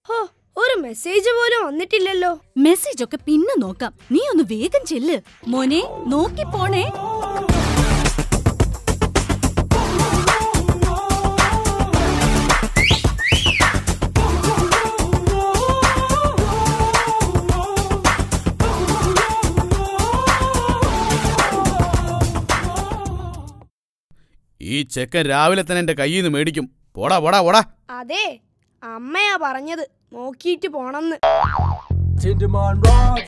ഹോ ഒരു മെസ്സേജ് പോലും വന്നിട്ടില്ലല്ലോ മെസ്സേജ് ഒക്കെ പിന്നെ നോക്കാം നീ ഒന്ന് വേഗം ചെല്ല് മോനെ നോക്കി പോണേ ഈ ചെക്കൻ രാവിലെ തന്നെ എന്റെ കയ്യിൽ നിന്ന് മേടിക്കും പോടാ പോടാ പോടാ അതെ അമ്മയാ പറഞ്ഞത് നോക്കിയിട്ട് പോണെന്ന് Tinderman Rock.